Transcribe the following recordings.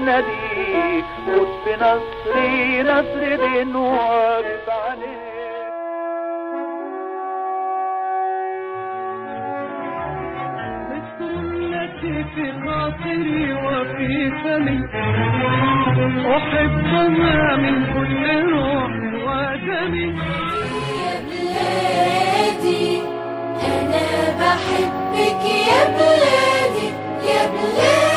بناديك خد بنصري نصر دين واقف عليك التي في خاطري وفي فمي أحبها من كل روح ودمي يا بلادي أنا بحبك يا بلادي يا بلادي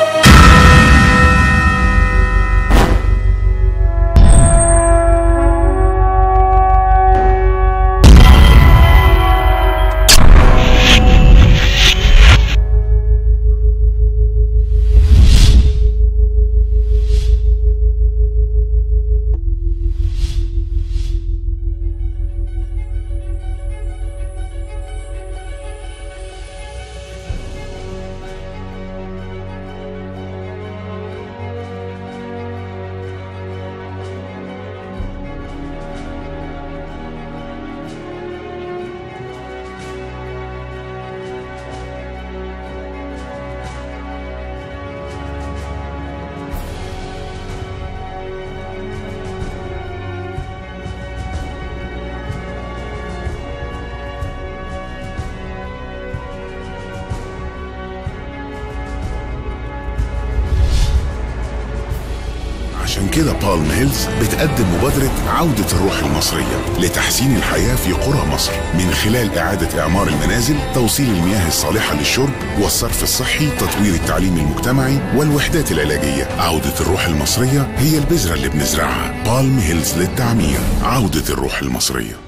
عشان كده بالم هيلز بتقدم مبادرة عودة الروح المصرية لتحسين الحياة في قرى مصر من خلال إعادة إعمار المنازل توصيل المياه الصالحة للشرب والصرف الصحي تطوير التعليم المجتمعي والوحدات العلاجية عودة الروح المصرية هي البذرة اللي بنزرعها بالم هيلز للتعمير عودة الروح المصرية